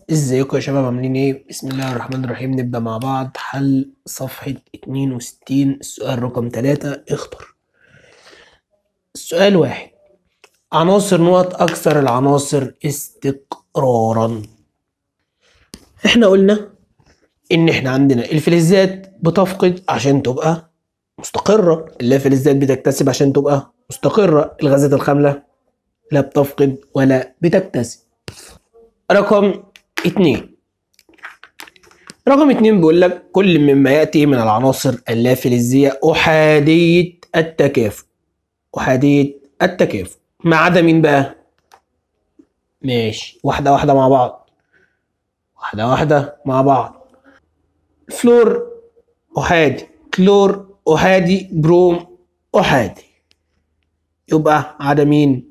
ازيكم يا شباب عاملين ايه بسم الله الرحمن الرحيم نبدأ مع بعض حل صفحة 62 السؤال رقم 3 اختر السؤال واحد عناصر نقط أكثر العناصر استقرارا احنا قلنا ان احنا عندنا الفلزات بتفقد عشان تبقى مستقرة اللافلزات بتكتسب عشان تبقى مستقرة الغازات الخاملة لا بتفقد ولا بتكتسب رقم اتنين رقم اتنين بيقول لك كل مما يأتي من العناصر اللافلزية أحادية التكافؤ أحادية التكافؤ ما عدا مين بقى؟ ماشي واحدة واحدة مع بعض واحدة واحدة مع بعض فلور أحادي كلور أحادي بروم أحادي يبقى عدا مين؟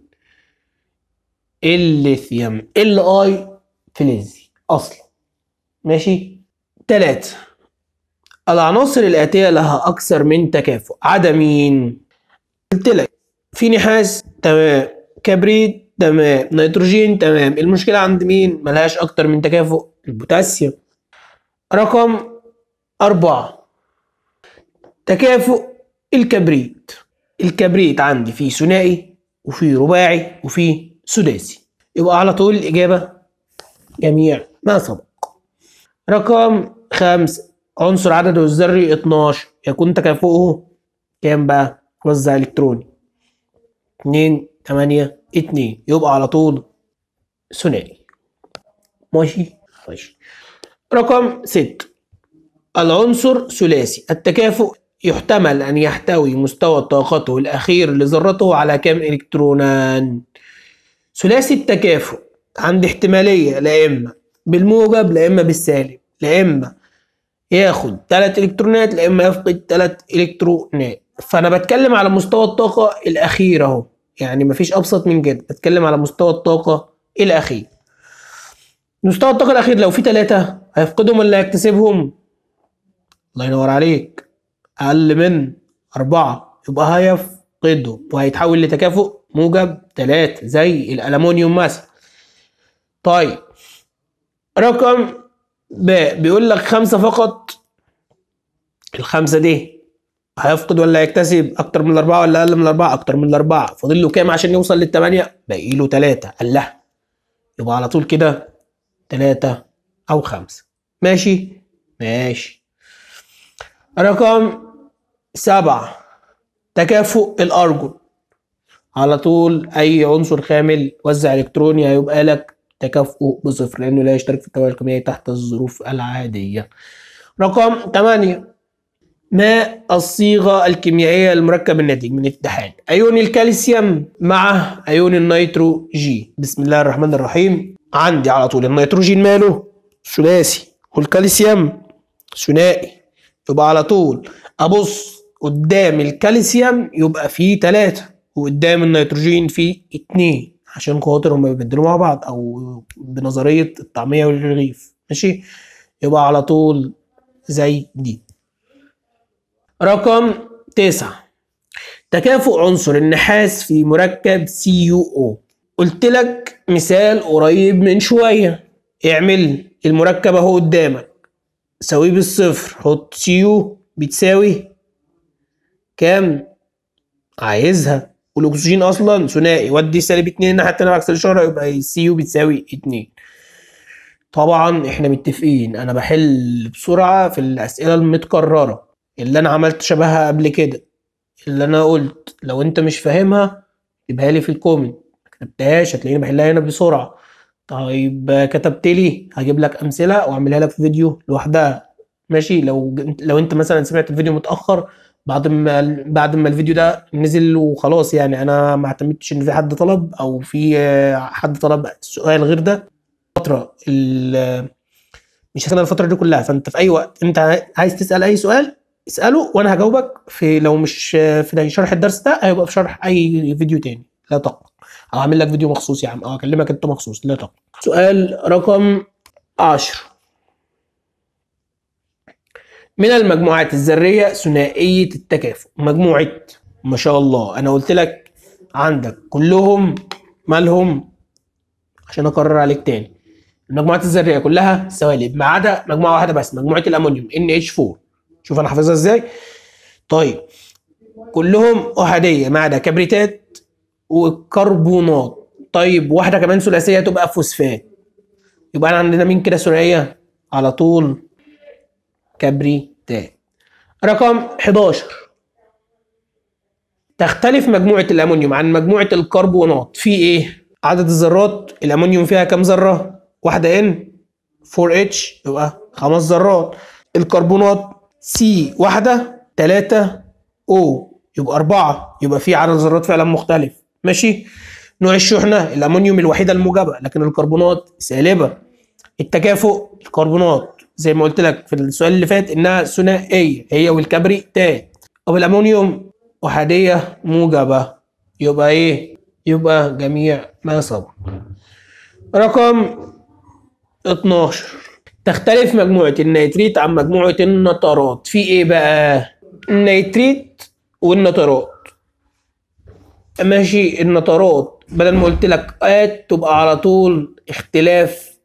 الليثيوم ال اي فلزي اصلا ماشي تلاتة العناصر الآتية لها أكثر من تكافؤ عدا مين؟ قلت لك في نحاس تمام كبريت تمام نيتروجين تمام المشكلة عند مين؟ ملهاش أكتر من تكافؤ البوتاسيوم رقم أربعة تكافؤ الكبريت الكبريت عندي فيه ثنائي وفيه رباعي وفيه سداسي يبقى على طول الإجابة جميع ما سبق رقم خمسة عنصر عدده الذري 12 يكون تكافؤه كام بقى؟ وزع إلكتروني اتنين تمانية اتنين يبقى على طول ثنائي ماشي ماشي رقم ستة العنصر ثلاثي التكافؤ يحتمل أن يحتوي مستوى طاقته الأخير لذرته على كم إلكترونان ثلاثي التكافؤ عندي احتمالية لا إما بالموجب لا إما بالسالب لا إما ياخد تلات إلكترونات لا إما يفقد تلات إلكترونات فأنا بتكلم على مستوى الطاقة الأخير أهو يعني مفيش أبسط من كده بتكلم على مستوى الطاقة الأخير مستوى الطاقة الأخير لو في تلاتة هيفقدهم ولا هيكتسبهم؟ الله ينور عليك أقل من أربعة يبقى هيفقدهم وهيتحول لتكافؤ موجب تلاتة زي الألمونيوم مثلا طيب رقم ب بيقول لك خمسة فقط الخمسة دي هيفقد ولا هيكتسب أكتر من الأربعة ولا أقل من الأربعة أكتر من الأربعة فاضل له كام عشان يوصل للتمانية باقي له تلاتة قال لها يبقى على طول كده تلاتة أو خمسة ماشي ماشي رقم سبعة تكافؤ الأرجل على طول أي عنصر خامل وزع إلكتروني هيبقى لك تكافؤه بصفر لأنه لا يشترك في التوازن الكيميائي تحت الظروف العادية رقم 8 ما الصيغة الكيميائية للمركب الناتج من اتحاد أيون الكالسيوم مع أيون النيتروجين بسم الله الرحمن الرحيم عندي على طول النيتروجين ماله ثلاثي والكالسيوم ثنائي يبقى على طول أبص قدام الكالسيوم يبقى فيه تلاتة وقدام النيتروجين فيه اتنين عشان خاطر هما بيبدلوا مع بعض او بنظرية الطعمية والرغيف ماشي يبقى على طول زي دي رقم تسعة تكافؤ عنصر النحاس في مركب سي يو او قلت لك مثال قريب من شوية اعمل المركب اهو قدامك ساويه بالصفر حط سي يو بتساوي كام عايزها والاكسجين اصلا ثنائي ودي سالب 2 الناحيه التانيه بعكس الاشاره يبقى السي يو بتساوي 2 طبعا احنا متفقين انا بحل بسرعه في الاسئله المتكرره اللي انا عملت شبهها قبل كده اللي انا قلت لو انت مش فاهمها اكتبها لي في الكومنت ما كتبتهاش هتلاقيني بحلها هنا بسرعه طيب كتبت لي هجيب لك امثله واعملها لك في فيديو لوحدها ماشي لو لو انت مثلا سمعت الفيديو متاخر بعد ما بعد ما الفيديو ده نزل وخلاص يعني انا ما اعتمدتش ان في حد طلب او في حد طلب سؤال غير ده الفتره مش هسال الفتره دي كلها فانت في اي وقت انت عايز تسال اي سؤال اساله وانا هجاوبك في لو مش في شرح الدرس ده هيبقى في شرح اي فيديو تاني لا تقلق او اعمل لك فيديو مخصوص يا عم او اكلمك انت مخصوص لا تقلق سؤال رقم 10 من المجموعات الذرية ثنائية التكافؤ مجموعة ما شاء الله أنا قلت لك عندك كلهم مالهم عشان أكرر عليك تاني المجموعات الذريه كلها سوالب ما عدا مجموعه واحده بس مجموعه الامونيوم NH4 شوف انا حافظها ازاي طيب كلهم احاديه ما عدا كبريتات وكربونات طيب واحده كمان ثلاثيه تبقى فوسفات يبقى أنا عندنا مين كده ثنائيه على طول كبريتات رقم 11 تختلف مجموعة الأمونيوم عن مجموعة الكربونات في إيه؟ عدد الذرات الأمونيوم فيها كام ذرة؟ واحدة N 4H يبقى خمس ذرات الكربونات C واحدة تلاتة O يبقى أربعة يبقى في عدد ذرات فعلا مختلف ماشي؟ نوع الشحنة الأمونيوم الوحيدة الموجبة لكن الكربونات سالبة التكافؤ الكربونات زي ما قلت لك في السؤال اللي فات إنها ثنائية هي والكبريتات أو الأمونيوم أحادية موجبة يبقى إيه؟ يبقى جميع ما سبق. رقم 12 تختلف مجموعة النيتريت عن مجموعة النترات في إيه بقى؟ النيتريت والنترات ماشي النترات بدل ما قلت لك آت تبقى على طول اختلاف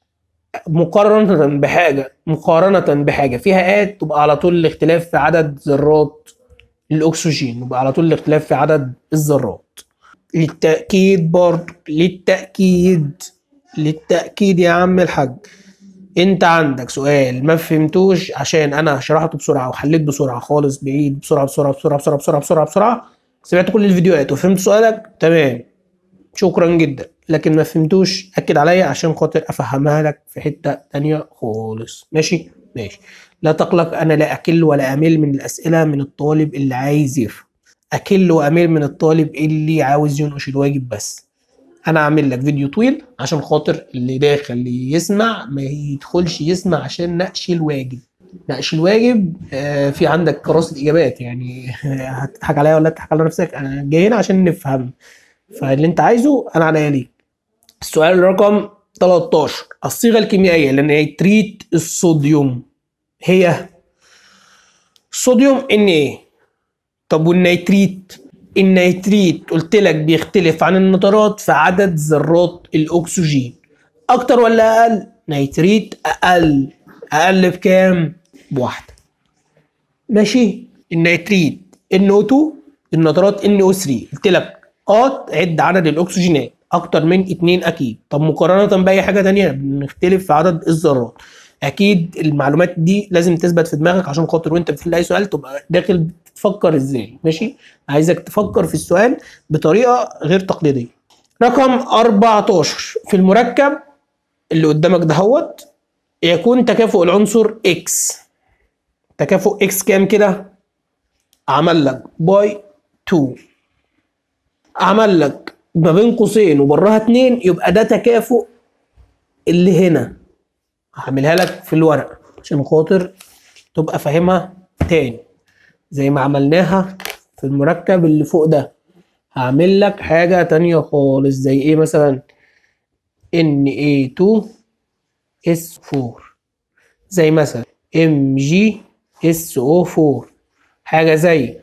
مقارنة بحاجة مقارنة بحاجة فيها آت تبقى على طول الاختلاف في عدد ذرات الاكسجين يبقى على طول الاختلاف في عدد الذرات للتاكيد برضه للتاكيد للتاكيد يا عم الحاج انت عندك سؤال ما فهمتوش عشان انا شرحته بسرعه وحليت بسرعه خالص بعيد بسرعه بسرعه بسرعه بسرعه بسرعه بسرعه بسرعه سمعت كل الفيديوهات وفهمت سؤالك تمام شكرا جدا لكن ما فهمتوش اكد عليا عشان خاطر افهمها لك في حته تانية خالص ماشي ماشي لا تقلق انا لا اكل ولا امل من الاسئله من الطالب اللي عايز يفهم اكل وامل من الطالب اللي عاوز ينقش الواجب بس انا اعمل لك فيديو طويل عشان خاطر اللي داخل يسمع ما يدخلش يسمع عشان نقش الواجب نقش الواجب آه، في عندك كراسة اجابات يعني هتضحك عليا ولا تضحك على نفسك انا جاي هنا عشان نفهم فاللي انت عايزه انا عنيا ليك السؤال رقم 13 الصيغه الكيميائيه لنيتريت الصوديوم هي صوديوم ان ايه طب والنيتريت النيتريت قلت لك بيختلف عن النترات في عدد ذرات الاكسجين اكتر ولا اقل نيتريت اقل اقل بكام بواحده ماشي النيتريت NO2 النترات NO3 قلت لك اه عد عدد الاكسجينات اكتر من اتنين اكيد طب مقارنه باي حاجه تانية بنختلف في عدد الذرات اكيد المعلومات دي لازم تثبت في دماغك عشان خاطر وانت بتحل اي سؤال تبقى داخل بتفكر ازاي ماشي عايزك تفكر في السؤال بطريقه غير تقليديه رقم 14 في المركب اللي قدامك دهوت يكون تكافؤ العنصر اكس تكافؤ اكس كام كده عمل لك باي 2 عمل لك ما بين قوسين وبراها 2 يبقى ده تكافؤ اللي هنا هعملها لك في الورق عشان خاطر تبقى فاهمها تاني زي ما عملناها في المركب اللي فوق ده هعمل لك حاجة تانية خالص زي ايه مثلا Na2S4 زي مثلا MgSO4 حاجة زي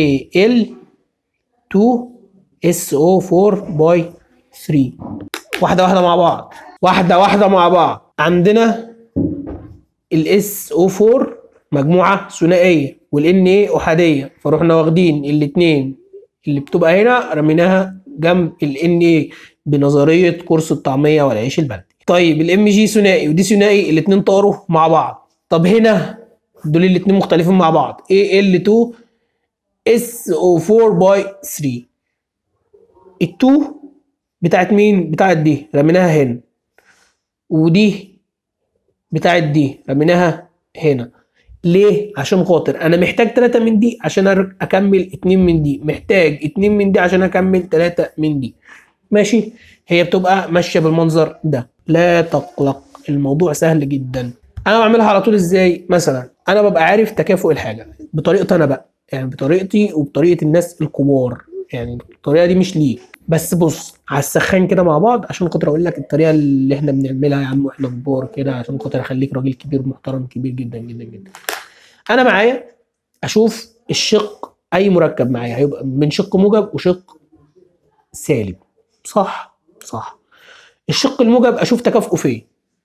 Al2SO4 باي 3 واحدة واحدة مع بعض واحدة واحدة مع بعض عندنا الاس او 4 مجموعة ثنائية والان ايه احادية فروحنا واخدين الاتنين اللي بتبقى هنا رميناها جنب الان ايه بنظرية كورس الطعمية والعيش البلدي طيب الام جي ثنائي ودي ثنائي الاتنين طاروا مع بعض طب هنا دول الاتنين مختلفين مع بعض ايه ال 2 اس او 4 باي 3 ال2 بتاعت مين بتاعت دي رميناها هنا ودي بتاعت دي رميناها هنا ليه عشان خاطر انا محتاج ثلاثة من دي عشان أر- اكمل اتنين من دي محتاج اتنين من دي عشان اكمل ثلاثة من دي ماشي هي بتبقى ماشية بالمنظر ده لا تقلق الموضوع سهل جدا انا بعملها على طول ازاي مثلا انا ببقى عارف تكافؤ الحاجة بطريقتي انا بقى يعني بطريقتي وبطريقة الناس الكبار يعني الطريقة دي مش ليك بس بص على السخان كده مع بعض عشان خاطر اقول لك الطريقه اللي احنا بنعملها يا عم واحنا كبار كده عشان خاطر اخليك راجل كبير محترم كبير جدا جدا جدا انا معايا اشوف الشق اي مركب معايا هيبقى من شق موجب وشق سالب صح صح الشق الموجب اشوف تكافؤه فين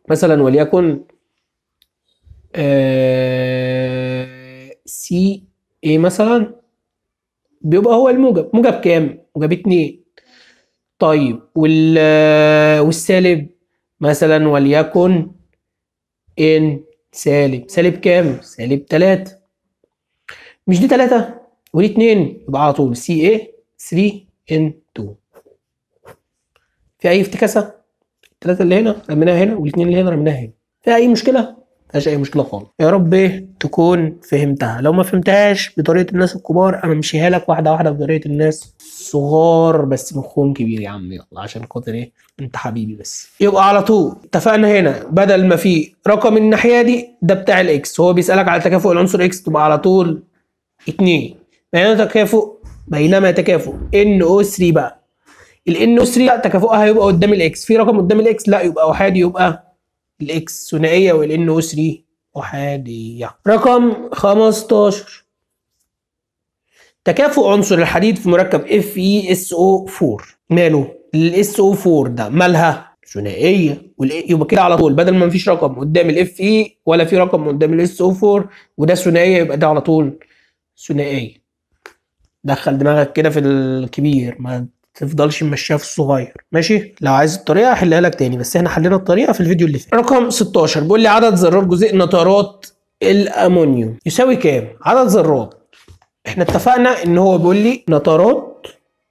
مثلا وليكن سي ايه مثلا بيبقى هو الموجب موجب كام موجب اتنين طيب وال والسالب مثلا وليكن ان سالب سالب كام سالب تلاتة مش دي تلاتة ودي اتنين يبقى على طول سي ايه 3 ان 2 في اي افتكاسة التلاتة اللي هنا رميناها هنا والاتنين اللي هنا رميناها هنا في اي مشكلة مفيهاش اي مشكله خالص يا رب إيه تكون فهمتها لو ما فهمتهاش بطريقه الناس الكبار انا ممشيها لك واحده واحده بطريقه الناس الصغار بس مخهم كبير يا عم يلا عشان خاطر ايه انت حبيبي بس يبقى على طول اتفقنا هنا بدل ما في رقم الناحيه دي ده بتاع الاكس هو بيسالك على تكافؤ العنصر اكس تبقى على طول 2 بينما تكافؤ بينما تكافؤ ان او 3 بقى الان او 3 تكافؤها هيبقى قدام الاكس في رقم قدام الاكس لا يبقى احادي يبقى الاكس ثنائيه والان او 3 احاديه رقم 15 تكافؤ عنصر الحديد في مركب اف اي اس او 4 ماله الاس او 4 ده مالها ثنائيه يبقى كده على طول بدل ما مفيش رقم قدام الاف اي ولا في رقم قدام الاس او 4 وده ثنائيه يبقى ده على طول ثنائيه دخل دماغك كده في الكبير ما تفضلش ماشيها في الصغير ماشي لو عايز الطريقه احلها لك تاني بس احنا حلينا الطريقه في الفيديو اللي فات رقم 16 بيقول لي عدد ذرات جزيء نترات الامونيوم يساوي كام عدد ذرات احنا اتفقنا ان هو بيقول لي نترات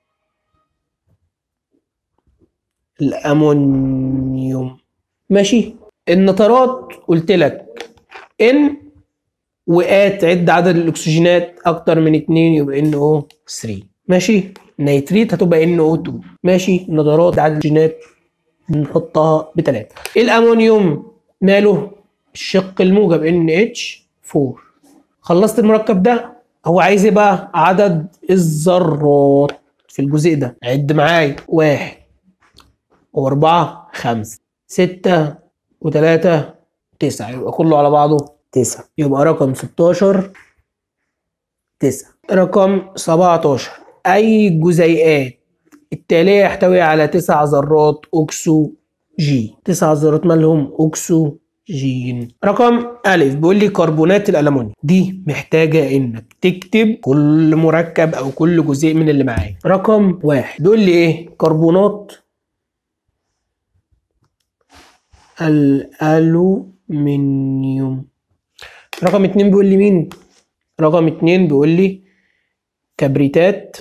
الامونيوم ماشي النترات قلت لك ان وقات عد عدد الاكسجينات اكتر من 2 يبقى ان او 3 ماشي نيتريت هتبقى ان او 2 ماشي نضارات عدد الجينات نحطها بتلاتة الامونيوم ماله الشق الموجب ان اتش 4 خلصت المركب ده هو عايز ايه بقى عدد الذرات في الجزء ده عد معايا واحد واربعة خمسة ستة وتلاتة تسعة يبقى كله على بعضه تسعة يبقى رقم ستاشر تسعة رقم سبعتاشر أي جزيئات التالية يحتوي على تسع ذرات أكسو جي تسع ذرات مالهم أكسو جين رقم ألف بيقول لي كربونات الألمونيوم دي محتاجة إنك تكتب كل مركب أو كل جزيء من اللي معايا رقم واحد بيقول لي إيه كربونات الألومنيوم رقم اتنين بيقول لي مين رقم اتنين بيقول لي كبريتات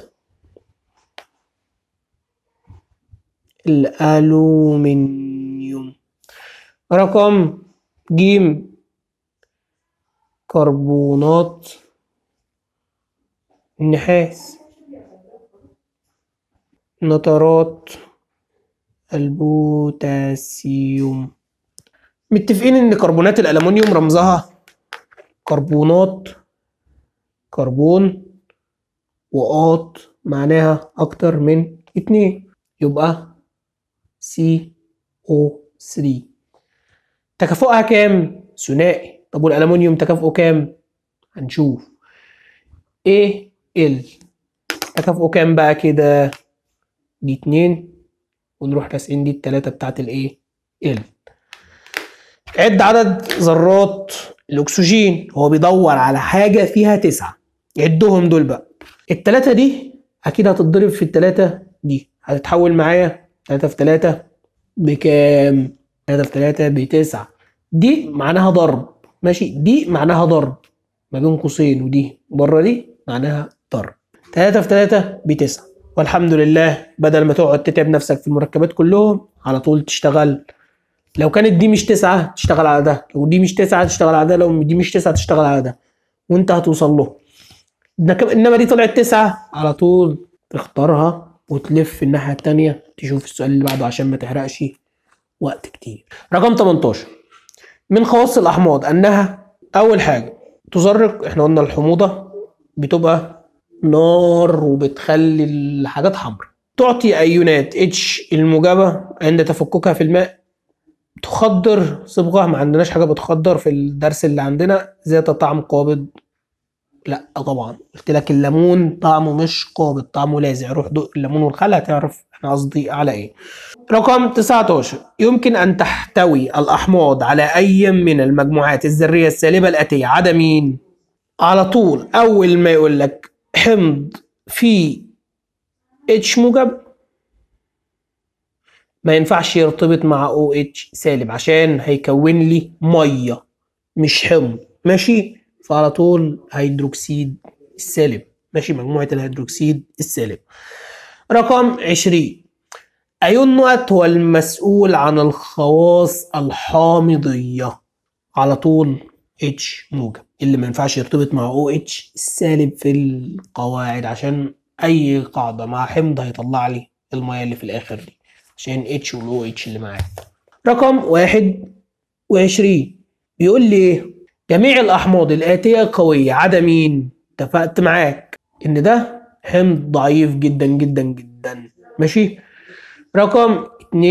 الألومنيوم رقم جيم كربونات النحاس نترات البوتاسيوم متفقين ان كربونات الألمنيوم رمزها كربونات كربون وقاط معناها اكتر من اتنين يبقى سي او 3 تكافؤها كام ثنائي طب والالومنيوم تكافؤه كام هنشوف ايه ال تكافؤه كام بقى كده دي اتنين ونروح راسقين دي التلاتة بتاعت الايه ال عد عدد ذرات الاكسجين هو بيدور على حاجة فيها تسعة عدهم دول بقى التلاتة دي اكيد هتتضرب في التلاتة دي هتتحول معايا تلاتة في تلاتة بكام تلاتة في تلاتة بتسعة دي معناها ضرب ماشي دي معناها ضرب ما بين قوسين ودي بره دي معناها ضرب تلاتة في تلاتة بتسعة والحمد لله بدل ما تقعد تتعب نفسك في المركبات كلهم على طول تشتغل لو كانت دي مش تسعة تشتغل على ده لو دي مش تسعة تشتغل على ده لو دي مش تسعة تشتغل على ده وانت هتوصل له انما دي طلعت تسعة على طول تختارها وتلف الناحية التانية تشوف السؤال اللي بعده عشان ما تحرقش وقت كتير رقم 18 من خواص الأحماض أنها أول حاجة تزرق احنا قلنا الحموضة بتبقى نار وبتخلي الحاجات حمراء تعطي أيونات اتش الموجبة عند تفككها في الماء تخدر صبغة ما عندناش حاجة بتخدر في الدرس اللي عندنا ذات طعم قابض لا طبعا قلت لك الليمون طعمه مش قابض طعمه لاذع روح دوق الليمون والخل هتعرف انا قصدي على ايه رقم 19 يمكن ان تحتوي الاحماض على اي من المجموعات الذريه السالبه الاتيه عدا مين على طول اول ما يقول لك حمض فيه اتش موجب ما ينفعش يرتبط مع او اتش سالب عشان هيكون لي ميه مش حمض ماشي فعلى طول هيدروكسيد السالب ماشي مجموعه الهيدروكسيد السالب رقم 20 أي النقط هو المسؤول عن الخواص الحامضية على طول اتش موجب اللي ما ينفعش يرتبط مع او اتش السالب في القواعد عشان اي قاعدة مع حمض هيطلع لي المية اللي في الاخر دي عشان اتش والاو اتش اللي معاه رقم واحد وعشرين بيقول لي ايه جميع الاحماض الاتية قوية عدا مين اتفقت معاك ان ده حمض ضعيف جدا جدا جدا ماشي رقم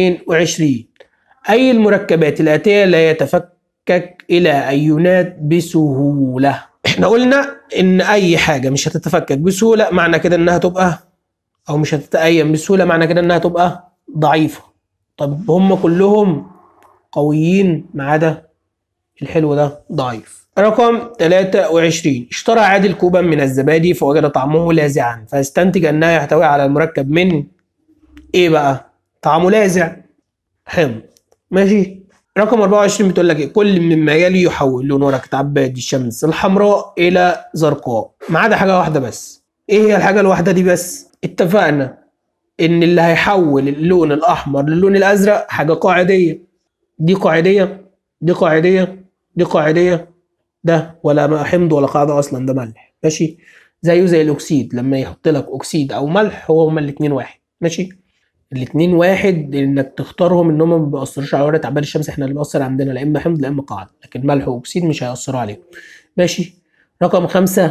22 أي المركبات الآتية لا يتفكك إلى أيونات بسهولة احنا قلنا إن أي حاجة مش هتتفكك بسهولة معنى كده إنها تبقى أو مش هتتأين بسهولة معنى كده إنها تبقى ضعيفة طب هم كلهم قويين ما عدا الحلو ده ضعيف رقم 23 اشترى عادل كوبا من الزبادي فوجد طعمه لاذعا فاستنتج انها يحتوي على المركب من ايه بقى طعمه لاذع حمض ماشي رقم 24 بتقول لك ايه كل مما يلي يحول لون ورقة عباد الشمس الحمراء الى زرقاء ما عدا حاجه واحده بس ايه هي الحاجه الواحده دي بس اتفقنا ان اللي هيحول اللون الاحمر للون الازرق حاجه قاعديه دي قاعديه دي قاعديه دي قاعديه ده ولا حمض ولا قاعده اصلا ده ملح ماشي زيه زي الاكسيد لما يحط لك اكسيد او ملح هو هما الاثنين واحد ماشي الاثنين واحد انك تختارهم ان هم ما بيأثروش على ورقه عباد الشمس احنا اللي بيأثر عندنا لا اما حمض لا اما قاعده لكن ملح واكسيد مش هيأثروا عليهم ماشي رقم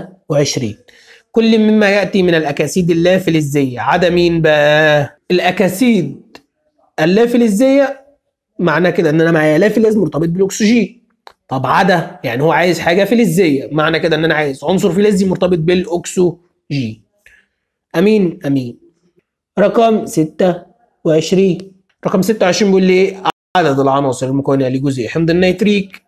25 كل مما ياتي من الاكاسيد اللافلزيه عدا مين بقى الاكاسيد اللافلزيه معنى كده ان انا معايا لافلز مرتبط بالاكسجين طب عدا يعني هو عايز حاجه فلزيه معنى كده ان انا عايز عنصر فلزي مرتبط بالاكسجين امين امين رقم 26 رقم 26 بيقول لي عدد العناصر المكونة لجزيء حمض النيتريك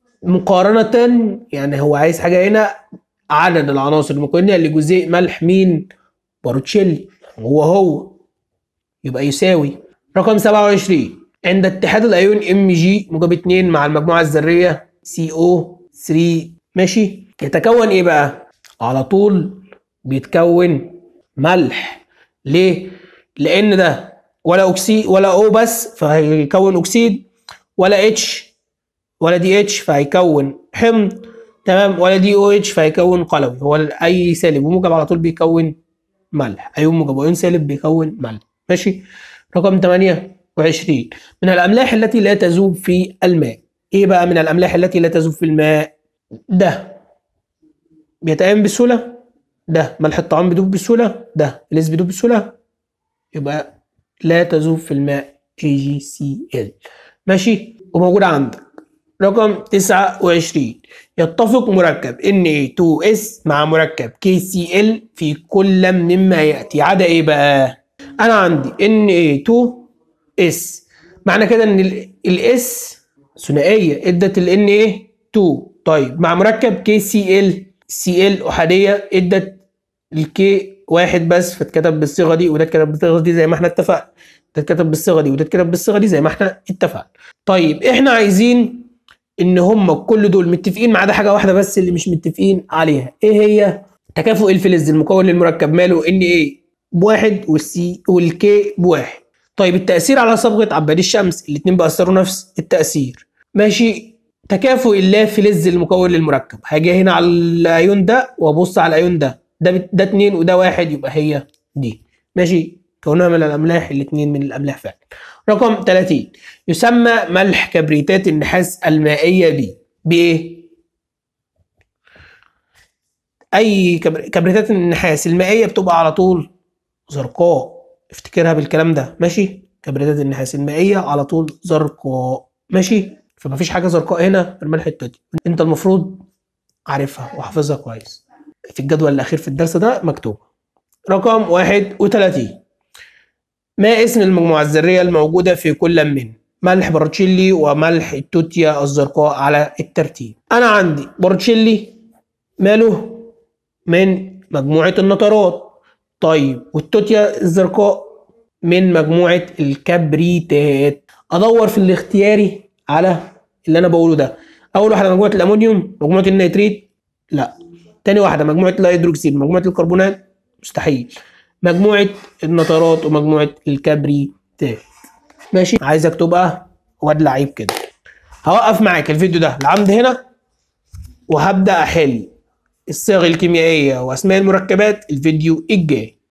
مقارنة يعني هو عايز حاجة هنا عدد العناصر المكونة لجزيء ملح مين باروتشيلي هو هو يبقى يساوي رقم 27 عند اتحاد الايون ام جي موجب 2 مع المجموعة الذرية سي او 3 ماشي يتكون ايه بقى على طول بيتكون ملح ليه لان ده ولا اكسيد ولا او بس فهيكون اكسيد ولا اتش ولا دي اتش فهيكون حمض تمام ولا دي او اتش فهيكون قلوي هو اي سالب وموجب على طول بيكون ملح اي موجب وايون سالب بيكون ملح ماشي رقم 28 من الاملاح التي لا تذوب في الماء ايه بقى من الاملاح التي لا تذوب في الماء ده بيتأين بسهوله ده ملح الطعام بيدوب بسهوله ده الليز بيدوب بسهوله يبقى لا تذوب في الماء AgCl ماشي وموجودة عندك رقم 29 يتفق مركب Na2S مع مركب KCl في كل مما يأتي عدا ايه بقى انا عندي Na2S معنى كده ان الاس ثنائية ادت ال Na2 طيب مع مركب KCl Cl احادية ادت الكي واحد بس فاتكتب بالصيغه دي وده اتكتب بالصيغه دي زي ما احنا اتفقنا ده اتكتب بالصيغه دي وده اتكتب بالصيغه دي زي ما احنا اتفقنا طيب احنا عايزين ان هم كل دول متفقين ما عدا حاجه واحده بس اللي مش متفقين عليها ايه هي تكافؤ الفلز المكون للمركب ماله ان ايه بواحد والسي والكي بواحد طيب التاثير على صبغه عباد الشمس الاثنين بيأثروا نفس التاثير ماشي تكافؤ اللافلز المكون للمركب هاجي هنا على الايون ده وابص على الايون ده ده ده اتنين وده واحد يبقى هي دي ماشي كونها من الاملاح الاتنين من الاملاح فعلا رقم 30 يسمى ملح كبريتات النحاس المائيه ب بايه اي كبريتات النحاس المائيه بتبقى على طول زرقاء افتكرها بالكلام ده ماشي كبريتات النحاس المائيه على طول زرقاء ماشي فما فيش حاجه زرقاء هنا في الملح التوتي انت المفروض عارفها وحافظها كويس في الجدول الأخير في الدرس ده مكتوب رقم 31 ما اسم المجموعة الذرية الموجودة في كل من ملح بورتشيلي وملح التوتيا الزرقاء على الترتيب أنا عندي بورتشيلي ماله من مجموعة النترات طيب والتوتيا الزرقاء من مجموعة الكبريتات أدور في الاختياري على اللي أنا بقوله ده أول واحدة مجموعة الأمونيوم مجموعة النيتريت لا تاني واحدة مجموعة الهيدروكسيد مجموعة الكربونات مستحيل مجموعة النترات ومجموعة الكبريتات ماشي عايزك تبقى واد لعيب كده هوقف معاك الفيديو ده لعند هنا وهبدأ أحل الصيغ الكيميائية وأسماء المركبات الفيديو الجاي